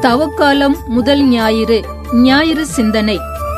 தவக்காலம் முதல் ஞாயிறு ஞாயிறு சிந்தனை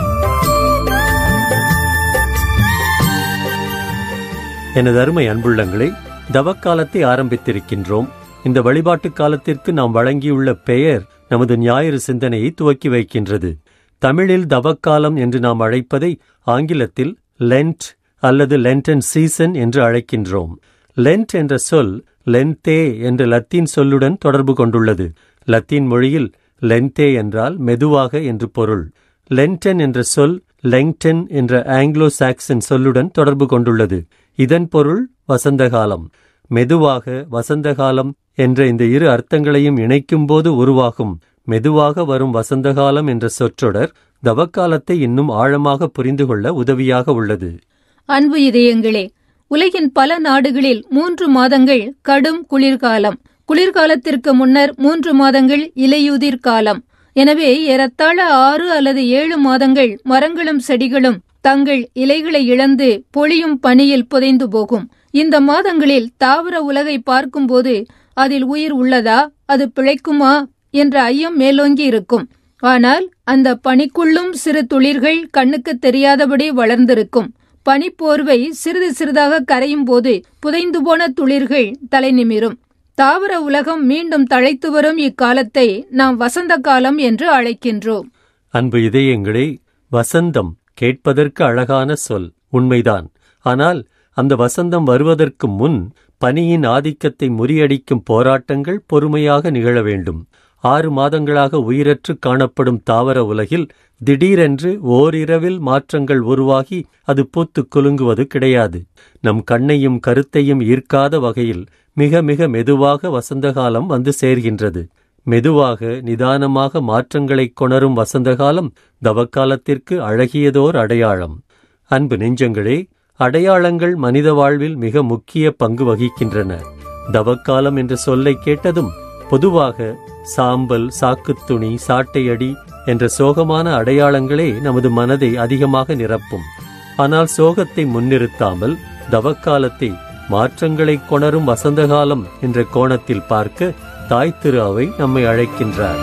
எனது அருமை அன்புள்ளங்களே தவக்காலத்தை ஆரம்பித்திருக்கின்றோம் இந்த வழிபாட்டு காலத்திற்கு நாம் வழங்கியுள்ள பெயர் நமது ஞாயிறு சிந்தனையை துவக்கி வைக்கின்றது தமிழில் தவக்காலம் என்று நாம் அழைப்பதை ஆங்கிலத்தில் லென்ட் அல்லது லென்டன் சீசன் என்று அழைக்கின்றோம் லென்ட் என்ற சொல் லென்தே என்ற லத்தீன் சொல்லுடன் தொடர்பு கொண்டுள்ளது லத்தீன் மொழியில் லென்தே என்றால் மெதுவாக என்று பொருள் லென்டன் என்ற சொல் லெங்டன் என்ற ஆங்கிலோ சாக்சன் சொல்லுடன் தொடர்பு கொண்டுள்ளது இதன் பொருள் வசந்தகாலம் மெதுவாக வசந்தகாலம் என்ற இந்த இரு அர்த்தங்களையும் இணைக்கும்போது உருவாகும் மெதுவாக வரும் வசந்தகாலம் என்ற சொற்றொடர் தவக்காலத்தை இன்னும் ஆழமாக புரிந்து கொள்ள உதவியாக உள்ளது அன்பு இதயங்களே உலகின் பல நாடுகளில் மூன்று மாதங்கள் கடும் குளிர்காலம் குளிர்காலத்திற்கு முன்னர் மூன்று மாதங்கள் இலையுதிர் காலம் எனவே ஏறத்தாழ ஆறு அல்லது ஏழு மாதங்கள் மரங்களும் செடிகளும் தங்கள் இலைகளை இழந்து பொழியும் பனியில் புதைந்து போகும் இந்த மாதங்களில் தாவர உலகை பார்க்கும்போது அதில் உயிர் உள்ளதா அது பிழைக்குமா என்ற ஐயம் மேலோங்கி இருக்கும் ஆனால் அந்த பனிக்குள்ளும் சிறு துளிர்கள் கண்ணுக்கு தெரியாதபடி வளர்ந்திருக்கும் பனிப்போர்வை சிறிது சிறிதாக கரையும் போது புதைந்து போன துளிர்கள் தலை நிமிரும் தாவர உலகம் மீண்டும் தழைத்து வரும் இக்காலத்தை நாம் வசந்த காலம் என்று அழைக்கின்றோம் அன்பு இதயங்களே வசந்தம் கேட்பதற்கு அழகான சொல் உண்மைதான் ஆனால் அந்த வசந்தம் வருவதற்கு முன் பனியின் ஆதிக்கத்தை முறியடிக்கும் போராட்டங்கள் பொறுமையாக நிகழ வேண்டும் ஆறு மாதங்களாக உயிரற்று காணப்படும் தாவர உலகில் திடீரென்று ஓரிரவில் மாற்றங்கள் உருவாகி அது பூத்துக் குலுங்குவது கிடையாது நம் கண்ணையும் கருத்தையும் ஈர்க்காத வகையில் மிக மிக மெதுவாக வசந்தகாலம் வந்து சேர்கின்றது மெதுவாக நிதானமாக மாற்றங்களைக் கொணரும் வசந்தகாலம் தவக்காலத்திற்கு அழகியதோர் அடையாளம் அன்பு நெஞ்சங்களே அடையாளங்கள் மனித வாழ்வில் மிக முக்கிய பங்கு வகிக்கின்றன தவக்காலம் என்ற சொல்லை கேட்டதும் பொதுவாக சாம்பல் சாக்குத்துணி சாட்டையடி என்ற சோகமான அடையாளங்களே நமது மனதை அதிகமாக நிரப்பும் ஆனால் சோகத்தை முன்னிறுத்தாமல் தவக்காலத்தை மாற்றங்களைக் கொணரும் வசந்தகாலம் என்ற கோணத்தில் பார்க்க தாய் திரு அவை நம்மை அழைக்கின்றார்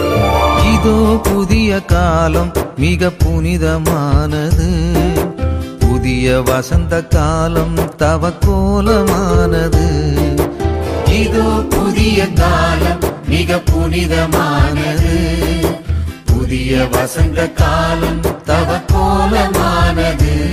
இதோ புதிய காலம் மிக புனிதமானது புதிய வசந்த காலம் தவக்கோலமானது இதோ புதிய காலம் மிக புனிதமானது புதிய வசந்த காலம் தவக்கோலமானது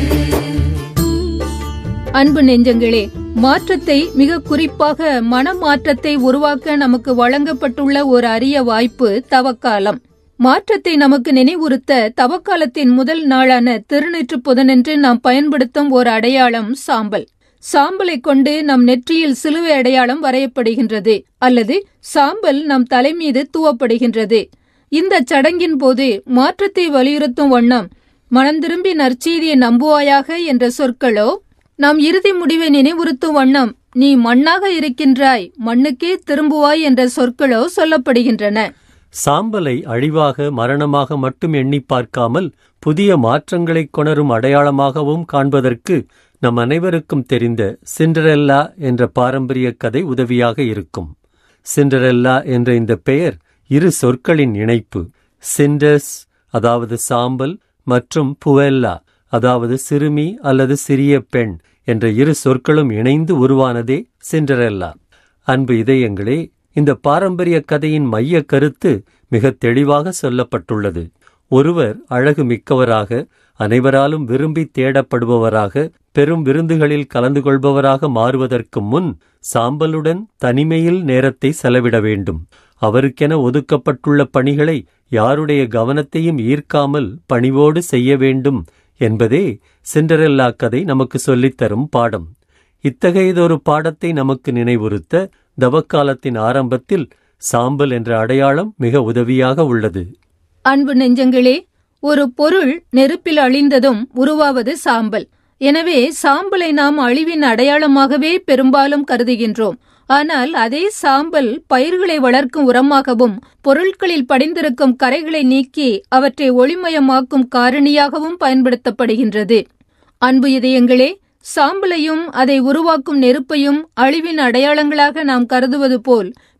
அன்பு நெஞ்சங்களே மாற்றத்தை மிக குறிப்பாக மனமாற்றத்தை உருவாக்க நமக்கு வழங்கப்பட்டுள்ள ஒரு அரிய வாய்ப்பு தவக்காலம் மாற்றத்தை நமக்கு நினைவுறுத்த தவக்காலத்தின் முதல் நாளான திருநெற்று புதனென்று நாம் பயன்படுத்தும் ஒரு அடையாளம் சாம்பல் சாம்பலை கொண்டு நம் நெற்றியில் சிலுவை அடையாளம் வரையப்படுகின்றது அல்லது சாம்பல் நம் தலை மீது தூவப்படுகின்றது இந்த சடங்கின் போது மாற்றத்தை வலியுறுத்தும் வண்ணம் மனம் திரும்பி நற்செய்தியை நம்புவாயாக என்ற சொற்களோ நாம் இறுதி முடிவை நினைவுறுத்தும் வண்ணம் நீ மண்ணாக இருக்கின்றாய் மண்ணுக்கே திரும்புவாய் என்ற சொற்களோ சொல்லப்படுகின்றன சாம்பலை அழிவாக மரணமாக மட்டும் எண்ணி பார்க்காமல் புதிய மாற்றங்களைக் கொணரும் அடையாளமாகவும் காண்பதற்கு நம் அனைவருக்கும் தெரிந்த சிண்டரெல்லா என்ற பாரம்பரிய கதை உதவியாக இருக்கும் சிண்டரெல்லா என்ற இந்த பெயர் இரு சொற்களின் இணைப்பு சிண்டர்ஸ் அதாவது சாம்பல் மற்றும் புவெல்லா அதாவது சிறுமி அல்லது சிறிய பெண் என்ற இரு சொற்களும் இணைந்து உருவானதே சிண்டரெல்லா அன்பு இதயங்களே இந்த பாரம்பரிய கதையின் மைய கருத்து மிக தெளிவாக சொல்லப்பட்டுள்ளது ஒருவர் அழகு மிக்கவராக அனைவராலும் விரும்பி தேடப்படுபவராக பெரும் விருந்துகளில் கலந்து கொள்பவராக மாறுவதற்கு முன் சாம்பலுடன் தனிமையில் நேரத்தை செலவிட வேண்டும் அவருக்கென ஒதுக்கப்பட்டுள்ள பணிகளை யாருடைய கவனத்தையும் ஈர்க்காமல் பணிவோடு செய்ய வேண்டும் என்பதே சிண்டரெல்லா கதை நமக்கு சொல்லித்தரும் பாடம் இத்தகையதொரு பாடத்தை நமக்கு நினைவுறுத்த தவக்காலத்தின் ஆரம்பத்தில் சாம்பல் என்ற அடையாளம் மிக உதவியாக உள்ளது அன்பு நெஞ்சங்களே ஒரு பொருள் நெருப்பில் அழிந்ததும் உருவாவது சாம்பல் எனவே சாம்பலை நாம் அழிவின் அடையாளமாகவே பெரும்பாலும் கருதுகின்றோம் ஆனால் அதே சாம்பல் பயிர்களை வளர்க்கும் உரமாகவும் பொருட்களில் படிந்திருக்கும் கரைகளை நீக்கி அவற்றை ஒளிமயமாக்கும் காரணியாகவும் பயன்படுத்தப்படுகின்றது அன்பு இதயங்களே சாம்பலையும் அதை உருவாக்கும் நெருப்பையும் அழிவின் அடையாளங்களாக நாம் கருதுவது போல்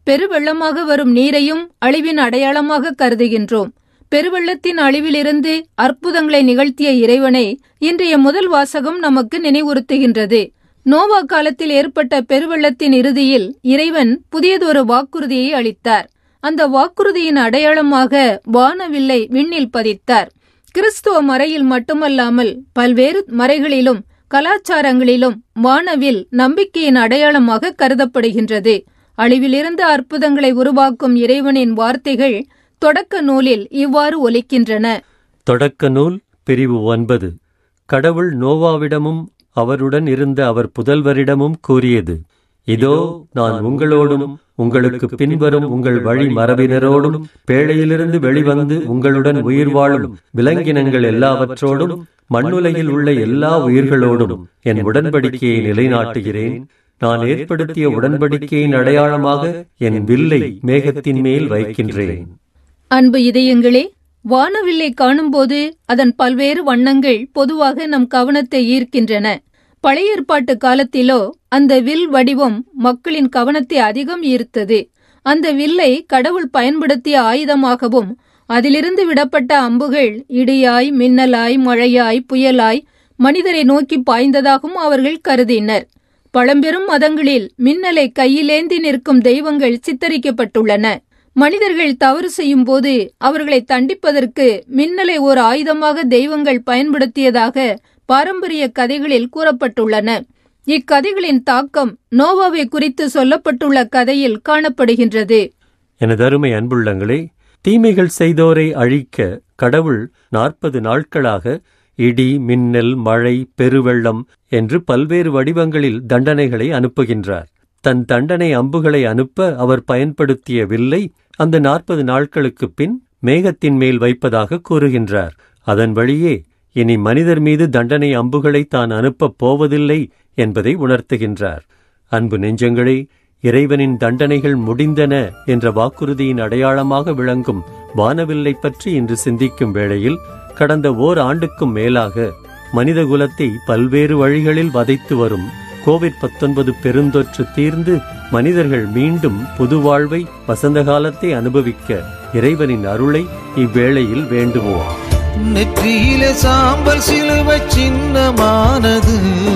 பெருவெள்ளமாக வரும் நீரையும் அழிவின் அடையாளமாக கருதுகின்றோம் பெருவெள்ளத்தின் அழிவிலிருந்து அற்புதங்களை நிகழ்த்திய இறைவனை இன்றைய முதல் வாசகம் நமக்கு நினைவுறுத்துகின்றது நோவா காலத்தில் ஏற்பட்ட பெருவெள்ளத்தின் இறுதியில் இறைவன் புதியதொரு வாக்குறுதியை அளித்தார் அந்த வாக்குறுதியின் அடையாளமாக வானவில்லை விண்ணில் பதித்தார் கிறிஸ்துவ மறையில் மட்டுமல்லாமல் பல்வேறு மறைகளிலும் கலாச்சாரங்களிலும் வானவில் நம்பிக்கையின் அடையாளமாக கருதப்படுகின்றது அழிவிலிருந்து அற்புதங்களை உருவாக்கும் இறைவனின் வார்த்தைகள் தொடக்க நூலில் இவ்வாறு ஒலிக்கின்றன தொடக்க நூல் பிரிவு ஒன்பது கடவுள் நோவாவிடமும் அவருடன் இருந்த அவர் புதல்வரிடமும் கூறியது இதோ நான் உங்களோடும் உங்களுக்கு பின்வரும் உங்கள் வழி மரபினரோடும் பேழையிலிருந்து வெளிவந்து உங்களுடன் உயிர் வாழும் விலங்கினங்கள் எல்லாவற்றோடும் மண்ணுலகில் உள்ள எல்லா உயிர்களோடும் என் உடன்படிக்கையை நிலைநாட்டுகிறேன் நான் ஏற்படுத்திய உடன்படிக்கையின் அடையாளமாக என் வில்லை மேகத்தின் மேல் வைக்கின்றேன் அன்பு இதயங்களே வானவில்லை காணும்போது அதன் பல்வேறு வண்ணங்கள் பொதுவாக நம் கவனத்தை ஈர்க்கின்றன பழைய ஏற்பாட்டு காலத்திலோ அந்த வில் வடிவம் மக்களின் கவனத்தை அதிகம் ஈர்த்தது அந்த வில்லை கடவுள் பயன்படுத்திய ஆயுதமாகவும் அதிலிருந்து விடப்பட்ட அம்புகள் இடியாய் மின்னலாய் மழையாய் புயலாய் மனிதரை நோக்கி பாய்ந்ததாகவும் அவர்கள் கருதினர் பழம்பெரும் மதங்களில் மின்னலை கையிலேந்தி நிற்கும் தெய்வங்கள் சித்தரிக்கப்பட்டுள்ளன மனிதர்கள் தவறு செய்யும் போது அவர்களை தண்டிப்பதற்கு மின்னலை ஒரு ஆயுதமாக தெய்வங்கள் பயன்படுத்தியதாக பாரம்பரிய கதைகளில் கூறப்பட்டுள்ளன இக்கதைகளின் தாக்கம் நோவாவை குறித்து சொல்லப்பட்டுள்ள கதையில் காணப்படுகின்றது எனதருமை அன்புள்ளங்களே தீமைகள் செய்தோரை அழிக்க கடவுள் நாற்பது நாட்களாக இடி மின்னல் மழை பெருவெள்ளம் என்று பல்வேறு வடிவங்களில் தண்டனைகளை அனுப்புகின்றார் தன் தண்டனை அம்புகளை அனுப்ப அவர் பயன்படுத்திய வில்லை அந்த நாற்பது நாட்களுக்குப் பின் மேகத்தின் மேல் வைப்பதாக கூறுகின்றார் அதன் வழியே இனி மனிதர் மீது தண்டனை அம்புகளை தான் அனுப்பப் போவதில்லை என்பதை உணர்த்துகின்றார் அன்பு நெஞ்சங்களே இறைவனின் தண்டனைகள் முடிந்தன என்ற வாக்குறுதியின் அடையாளமாக விளங்கும் வானவில்லை பற்றி இன்று சிந்திக்கும் வேளையில் கடந்த ஓர் ஆண்டுக்கும் மேலாக மனிதகுலத்தை பல்வேறு வழிகளில் வதைத்து வரும் கோவிட் பத்தொன்பது பெருந்தொற்று தீர்ந்து மனிதர்கள் மீண்டும் புது வாழ்வை வசந்த காலத்தை அனுபவிக்க இறைவனின் அருளை இவ்வேளையில் வேண்டுவோம் நெற்றியிலே சாம்பல் சிலுவை சின்னமானது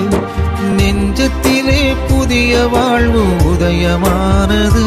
நெஞ்சத்திலே புதிய வாழ்வு உதயமானது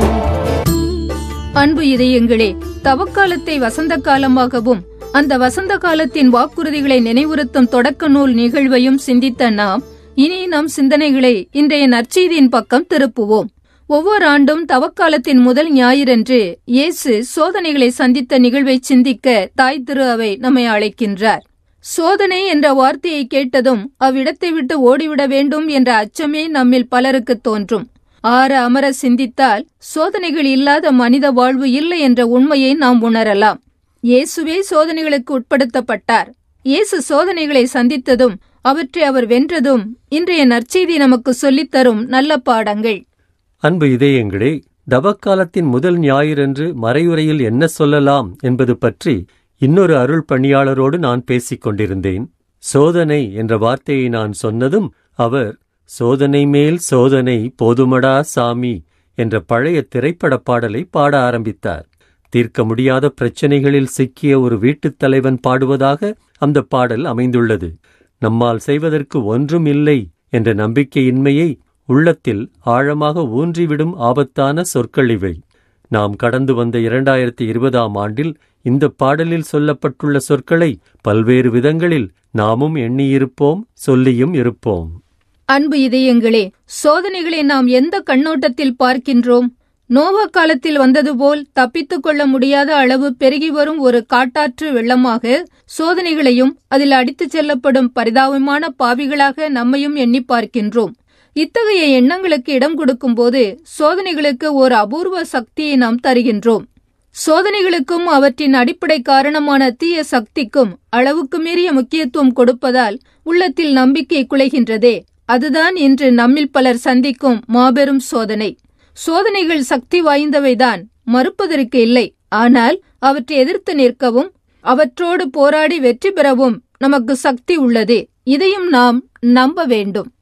அன்பு இதயங்களே தவக்காலத்தை வசந்த காலமாகவும் அந்த வசந்த காலத்தின் வாக்குறுதிகளை நினைவுறுத்தும் தொடக்க நூல் நிகழ்வையும் சிந்தித்த நாம் இனி நம் சிந்தனைகளை இன்றைய நற்செய்தியின் பக்கம் திருப்புவோம் ஒவ்வொரு ஆண்டும் தவக்காலத்தின் முதல் ஞாயிறன்று இயேசு சோதனைகளை சந்தித்த நிகழ்வை சிந்திக்க தாய் திரு அவை நம்மை அழைக்கின்றார் சோதனை என்ற வார்த்தையை கேட்டதும் அவ்விடத்தை விட்டு ஓடிவிட வேண்டும் என்ற அச்சமே நம்மில் பலருக்கு தோன்றும் ஆற அமர சிந்தித்தால் சோதனைகள் இல்லாத மனித வாழ்வு இல்லை என்ற உண்மையை நாம் உணரலாம் இயேசுவே சோதனைகளுக்கு உட்படுத்தப்பட்டார் இயேசு சோதனைகளை சந்தித்ததும் அவற்றை அவர் வென்றதும் இன்றைய நற்செய்தி நமக்கு சொல்லித்தரும் நல்ல பாடங்கள் அன்பு இதயங்களே தவக்காலத்தின் முதல் ஞாயிறன்று மறையுறையில் என்ன சொல்லலாம் என்பது பற்றி இன்னொரு அருள் பணியாளரோடு நான் பேசிக் கொண்டிருந்தேன் சோதனை என்ற வார்த்தையை நான் சொன்னதும் அவர் சோதனை மேல் சோதனை போதுமடா சாமி என்ற பழைய திரைப்படப் பாடலை பாட ஆரம்பித்தார் தீர்க்க முடியாத பிரச்சனைகளில் சிக்கிய ஒரு வீட்டுத் தலைவன் பாடுவதாக அந்த பாடல் அமைந்துள்ளது நம்மால் செய்வதற்கு ஒன்றும் இல்லை என்ற நம்பிக்கையின்மையை உள்ளத்தில் ஆழமாக ஊன்றிவிடும் ஆபத்தான சொற்கள் இவை நாம் கடந்து வந்த இரண்டாயிரத்தி இருபதாம் ஆண்டில் இந்த பாடலில் சொல்லப்பட்டுள்ள சொற்களை பல்வேறு விதங்களில் நாமும் எண்ணியிருப்போம் சொல்லியும் இருப்போம் அன்பு இதயங்களே சோதனைகளை நாம் எந்த கண்ணோட்டத்தில் பார்க்கின்றோம் நோவா காலத்தில் வந்தது போல் தப்பித்துக் கொள்ள முடியாத அளவு பெருகி வரும் ஒரு காட்டாற்று வெள்ளமாக சோதனைகளையும் அதில் அடித்துச் செல்லப்படும் பரிதாபமான பாவிகளாக நம்மையும் எண்ணி பார்க்கின்றோம் இத்தகைய எண்ணங்களுக்கு இடம் கொடுக்கும்போது சோதனைகளுக்கு ஒரு அபூர்வ சக்தியை நாம் தருகின்றோம் சோதனைகளுக்கும் அவற்றின் அடிப்படை காரணமான தீய சக்திக்கும் அளவுக்கு மீறிய முக்கியத்துவம் கொடுப்பதால் உள்ளத்தில் நம்பிக்கை குலைகின்றதே அதுதான் இன்று நம்மில் பலர் சந்திக்கும் மாபெரும் சோதனை சோதனைகள் சக்தி வாய்ந்தவைதான் மறுப்பதற்கு இல்லை ஆனால் அவற்றை எதிர்த்து நிற்கவும் அவற்றோடு போராடி வெற்றி பெறவும் நமக்கு சக்தி உள்ளது இதையும் நாம் நம்ப வேண்டும்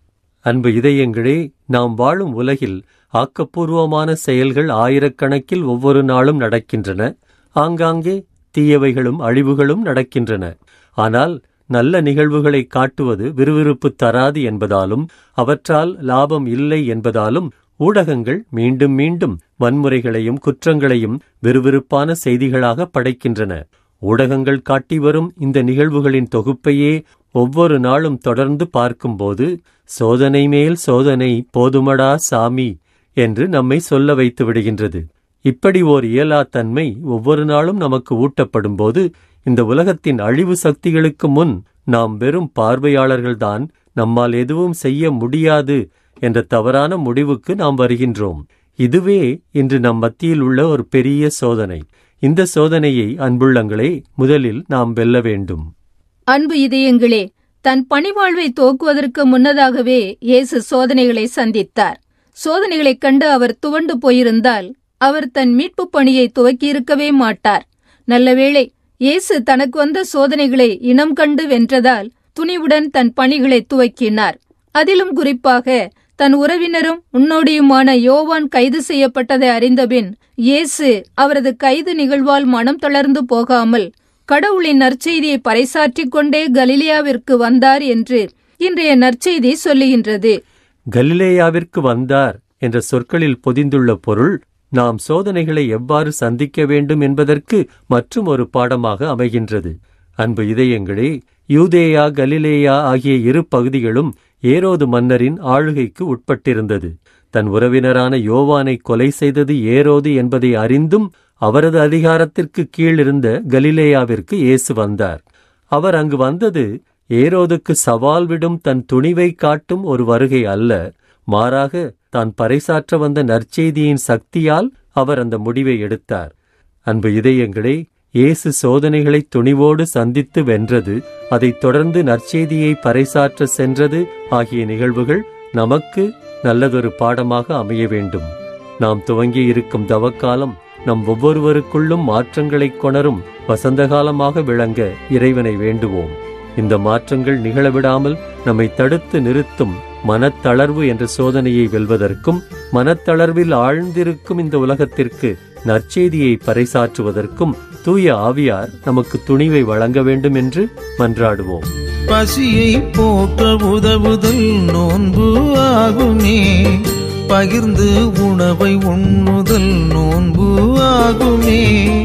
அன்பு இதயங்களே நாம் வாழும் உலகில் ஆக்கப்பூர்வமான செயல்கள் ஆயிரக்கணக்கில் ஒவ்வொரு நாளும் நடக்கின்றன ஆங்காங்கே தீயவைகளும் அழிவுகளும் நடக்கின்றன ஆனால் நல்ல நிகழ்வுகளை காட்டுவது விறுவிறுப்பு தராது என்பதாலும் அவற்றால் லாபம் இல்லை என்பதாலும் ஊடகங்கள் மீண்டும் மீண்டும் வன்முறைகளையும் குற்றங்களையும் விறுவிறுப்பான செய்திகளாக படைக்கின்றன ஊடகங்கள் காட்டி வரும் இந்த நிகழ்வுகளின் தொகுப்பையே ஒவ்வொரு நாளும் தொடர்ந்து பார்க்கும்போது சோதனை மேல் சோதனை போதுமடா சாமி என்று நம்மை சொல்ல வைத்து விடுகின்றது இப்படி ஓர் இயலா தன்மை ஒவ்வொரு நாளும் நமக்கு ஊட்டப்படும்போது இந்த உலகத்தின் அழிவு சக்திகளுக்கு முன் நாம் வெறும் பார்வையாளர்கள்தான் நம்மால் எதுவும் செய்ய முடியாது என்ற தவறான முடிவுக்கு நாம் வருகின்றோம் இதுவே இன்று நம் மத்தியில் உள்ள ஒரு பெரிய சோதனை இந்த சோதனையை அன்புள்ளங்களே முதலில் நாம் வெல்ல வேண்டும் அன்பு இதயங்களே தன் பணிவாழ்வை துவக்குவதற்கு முன்னதாகவே இயேசு சோதனைகளை சந்தித்தார் சோதனைகளைக் கண்டு அவர் துவண்டு போயிருந்தால் அவர் தன் மீட்புப் பணியை துவக்கியிருக்கவே மாட்டார் நல்லவேளை இயேசு தனக்கு வந்த சோதனைகளை இனம் கண்டு வென்றதால் துணிவுடன் தன் பணிகளை துவக்கினார் அதிலும் குறிப்பாக தன் உறவினரும் முன்னோடியுமான யோவான் கைது செய்யப்பட்டதை அறிந்தபின் இயேசு அவரது கைது நிகழ்வால் மனம் தளர்ந்து போகாமல் கடவுளின் நற்செய்தியை பறைசாற்றிக் கொண்டே கலிலியாவிற்கு வந்தார் என்று இன்றைய நற்செய்தி சொல்லுகின்றது கலிலேயாவிற்கு வந்தார் என்ற சொற்களில் பொதிந்துள்ள பொருள் நாம் சோதனைகளை எவ்வாறு சந்திக்க வேண்டும் என்பதற்கு மற்றும் ஒரு பாடமாக அமைகின்றது அன்பு இதயங்களே யூதேயா கலிலேயா ஆகிய இரு பகுதிகளும் ஏரோது மன்னரின் ஆளுகைக்கு உட்பட்டிருந்தது தன் உறவினரான யோவானை கொலை செய்தது ஏரோது என்பதை அறிந்தும் அவரது அதிகாரத்திற்கு கீழ் இருந்த கலிலேயாவிற்கு இயேசு வந்தார் அவர் அங்கு வந்தது ஏரோதுக்கு சவால் விடும் தன் துணிவை காட்டும் ஒரு வருகை அல்ல மாறாக தான் பறைசாற்ற வந்த நற்செய்தியின் சக்தியால் அவர் அந்த முடிவை எடுத்தார் அன்பு இதயங்களே இயேசு சோதனைகளை துணிவோடு சந்தித்து வென்றது அதைத் தொடர்ந்து நற்செய்தியை பறைசாற்ற சென்றது ஆகிய நிகழ்வுகள் நமக்கு நல்லதொரு பாடமாக அமைய வேண்டும் நாம் துவங்கி இருக்கும் தவக்காலம் நம் ஒவ்வொருவருக்குள்ளும் மாற்றங்களைக் கொணரும் வசந்தகாலமாக விளங்க இறைவனை வேண்டுவோம் இந்த மாற்றங்கள் நிகழவிடாமல் நம்மை தடுத்து நிறுத்தும் மனத்தளர்வு என்ற சோதனையை வெல்வதற்கும் மனத்தளர்வில் ஆழ்ந்திருக்கும் இந்த உலகத்திற்கு நற்செய்தியை பறைசாற்றுவதற்கும் தூய ஆவியார் நமக்கு துணிவை வழங்க வேண்டும் என்று மன்றாடுவோம் பசியை போக்க உதவுதல் நோன்பு ஆகுமே பகிர்ந்து உணவை உண்ணுதல் நோன்பு ஆகுமே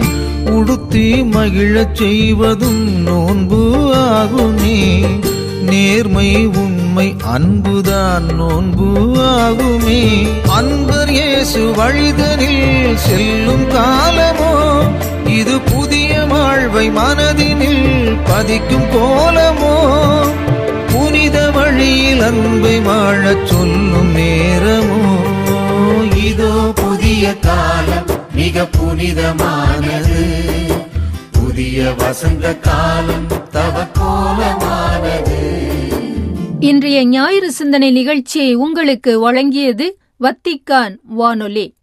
உடுத்தி மகிழச் செய்வதும் நோன்பு ஆகுமே நேர்மை உண்மை அன்புதான் நோன்பு ஆகுமே அன்பர் இயேசு வழிதனில் செல்லும் காலமோ இது புதிய வாழ்வை மனதினில் பதிக்கும் கோலமோ புனித வழியில் அன்பை வாழச் சொல்லும் நேரமோ இதோ புதிய காலம் மிக புனிதமானது புதிய வசந்த காலம் தவ கோலமானது இன்றைய ஞாயிறு சிந்தனை நிகழ்ச்சியை உங்களுக்கு வழங்கியது வத்திக்கான் வானொலி